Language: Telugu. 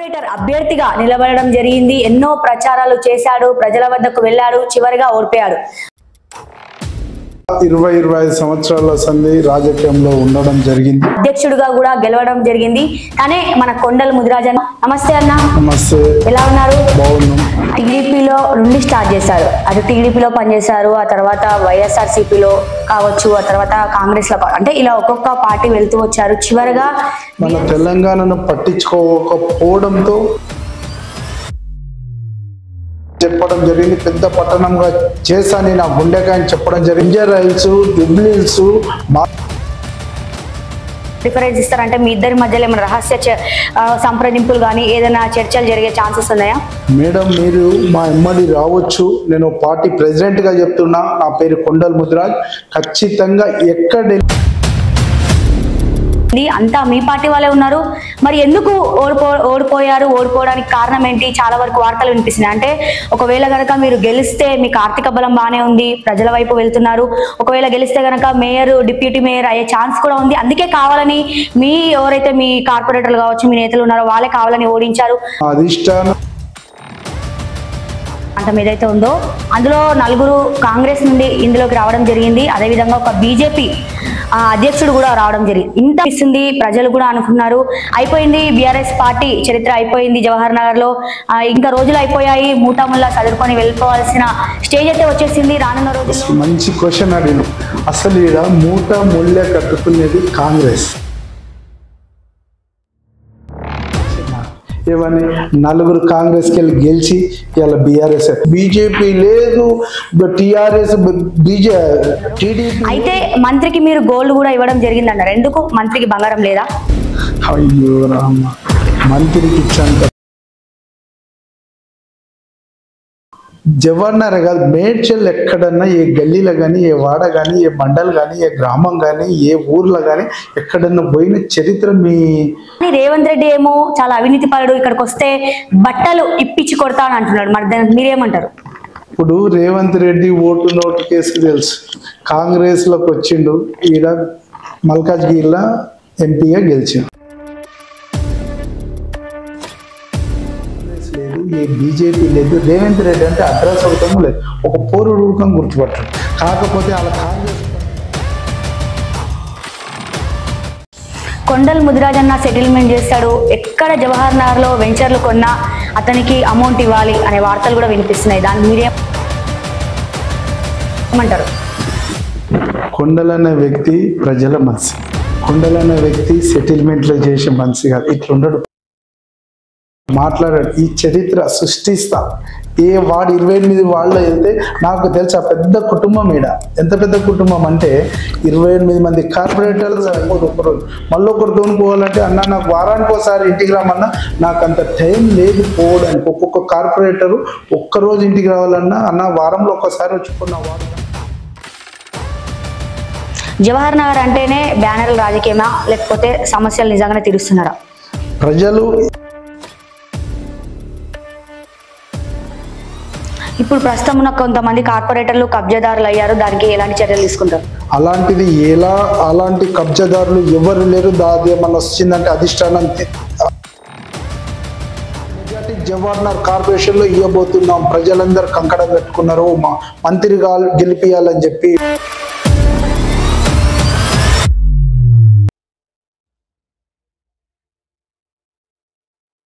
కార్పొరేటర్ అభ్యర్థిగా నిలబడడం జరిగింది ఎన్నో ప్రచారాలు చేశాడు ప్రజల వద్దకు వెళ్ళాడు చివరిగా ఓడిపోయాడు ఇరవై ఇరవై ఐదు సంవత్సరాల సంధి రాజకీయంలో ఉండడం జరిగింది అధ్యక్షుడిగా కూడా గెలవడం జరిగింది తనే మన కొండల ముదిరాజన్ నమస్తే అన్న నమస్తే ఎలా ఉన్నారు బాగున్నాం టీడీపీలో నుండి స్టార్ట్ చేశారు అటు టీడీపీలో పనిచేశారు ఆ తర్వాత వైఎస్ఆర్ సిపిలో కావచ్చు ఆ తర్వాత కాంగ్రెస్ లో అంటే ఇలా ఒక్కొక్క పార్టీ వెళ్తూ వచ్చారు చివరిగా మన తెలంగాణను పట్టించుకోకపోవడంతో చెప్పడం జరిగింది పెద్ద పట్టణంగా చేశాను నా గుండెకాయని చెప్పడం జరిగింది ఇంజర్ రైల్స్ జుబ్లీల్స్ మా ప్రిఫరెన్స్ ఇస్తారంటే మీ ఇద్దరి మధ్యలో ఏమైనా రహస్య చ- ఆ, సంప్రదింపులు కానీ ఏదైనా చర్చలు జరిగే ఛాన్సెస్ ఉన్నాయా మేడం మీరు మా ఎమ్మడి రావచ్చు నేను పార్టీ ప్రెసిడెంట్గా చెప్తున్నా నా పేరు కొండల్ ముద్రాజ్ ఖచ్చితంగా ఎక్కడ ఇది అంతా మీ పార్టీ వాళ్ళే ఉన్నారు మరి ఎందుకు ఓడిపో ఓడిపోయారు ఓడిపోవడానికి కారణం ఏంటి చాలా వరకు వార్తలు వినిపిస్తున్నాయి అంటే ఒకవేళ గనక మీరు గెలిస్తే మీకు ఆర్థిక బలం బాగానే ఉంది ప్రజల వైపు వెళ్తున్నారు ఒకవేళ గెలిస్తే గనక మేయర్ డిప్యూటీ మేయర్ అయ్యే ఛాన్స్ కూడా ఉంది అందుకే కావాలని మీ ఎవరైతే మీ కార్పొరేటర్లు కావచ్చు మీ నేతలు ఉన్నారో వాళ్ళే కావాలని ఓడించారు అధిష్టానం ప్రాంతం ఏదైతే ఉందో అందులో నలుగురు కాంగ్రెస్ నుండి ఇందులోకి రావడం జరిగింది అదేవిధంగా ఒక బీజేపీ అధ్యక్షుడు కూడా రావడం జరిగింది ఇంత ఇస్తుంది ప్రజలు కూడా అనుకున్నారు అయిపోయింది బీఆర్ఎస్ పార్టీ చరిత్ర అయిపోయింది జవహర్ నగర్ లో ఆ, ఇంకా రోజులు అయిపోయాయి మూటాముల్లా చదువుకొని వెళ్ళిపోవాల్సిన స్టేజ్ అయితే వచ్చేసింది రానున్న రోజుల్లో మంచి క్వశ్చన్ అడిగిన అసలు ఈడ మూట ముళ్ళె కట్టుకునేది కాంగ్రెస్ ఏమని నలుగురు కాంగ్రెస్కి వెళ్ళి గెలిచి ఇలా బీఆర్ఎస్ బీజేపీ లేదు టీఆర్ఎస్ బీజే టీడీపీ అయితే మంత్రికి మీరు గోల్డ్ కూడా ఇవ్వడం జరిగింది అన్నారు ఎందుకు మంత్రికి బంగారం లేదా అయ్యో రామ మంత్రికి ఇచ్చంత జవహర్నగర్ కాదు మేడ్చల్ ఎక్కడన్నా ఏ గల్లీలో కానీ ఏ వాడ కానీ ఏ మండల్ కానీ ఏ గ్రామం కానీ ఏ ఊర్లో కానీ ఎక్కడన్నా పోయిన చరిత్ర మీ కానీ రేవంత్ రెడ్డి ఏమో చాలా అవినీతి పరుడు ఇక్కడికి వస్తే బట్టలు ఇప్పించి కొడతా అని అంటున్నాడు మరి దానికి మీరేమంటారు ఇప్పుడు Revanth Reddy vote note case తెలుసు కాంగ్రెస్లోకి వచ్చిండు ఈడ మల్కాజ్గిరిలో ఎంపీగా గెలిచిండు కాంగ్రెస్ లేదు ఏ బీజేపీ లేదు రేవంత్ రెడ్డి అంటే అడ్రస్ అవుతాము లేదు ఒక పోరు రూపం గుర్తుపట్టాడు కాకపోతే వాళ్ళ కాంగ్రెస్ కొండల్ ముదిరాజన్న సెటిల్మెంట్ చేస్తాడు ఎక్కడ జవహర్ నగర్ లో వెంచర్లు కొన్నా అతనికి అమౌంట్ ఇవ్వాలి అనే వార్తలు కూడా వినిపిస్తున్నాయి దానికి మీరేం ఏమంటారు కొండలన్న వ్యక్తి ప్రజల మనిషి కొండలన్న వ్యక్తి సెటిల్మెంట్లు చేసే మనిషి కాదు ఇట్లుండడు మాట్లాడాడు ఈ చరిత్ర సృష్టిస్తా ఏ వాడు ఇరవై ఎనిమిది వాళ్ళు వెళ్తే నాకు తెలిసి ఆ పెద్ద కుటుంబం ఈడ ఎంత పెద్ద కుటుంబం అంటే ఇరవై ఎనిమిది మంది కార్పొరేటర్లు సరిపోదు ఒకరోజు మళ్ళీ ఒకరు తోనుకోవాలంటే అన్న నాకు వారానికి ఒకసారి ఇంటికి రమ్మన్నా నాకు అంత టైం లేదు పోవడానికి ఒక్కొక్క కార్పొరేటరు ఒక్కరోజు ఇంటికి రావాలన్నా అన్న వారంలో ఒక్కసారి వచ్చుకున్న వారం జవహర్ నగర్ అంటేనే బ్యానర్ల రాజకీయమా లేకపోతే సమస్యలు నిజంగానే తీరుస్తున్నారా ప్రజలు ఇప్పుడు ప్రస్తుతం ఉన్న కొంతమంది కార్పొరేటర్లు కబ్జాదారులు అయ్యారు దానికి ఎలాంటి చర్యలు తీసుకుంటారు అలాంటిది ఎలా అలాంటి కబ్జాదారులు ఎవరు లేరు దాది ఏమన్నా వచ్చిందంటే అధిష్టానం తి- మెజార్టీ జవహర్నగర్ కార్పొరేషన్ లో ఇవ్వబోతున్నాం ప్రజలందరూ కంకణం కట్టుకున్నారు మా మంత్రిగా గెలిపియాలని చెప్పి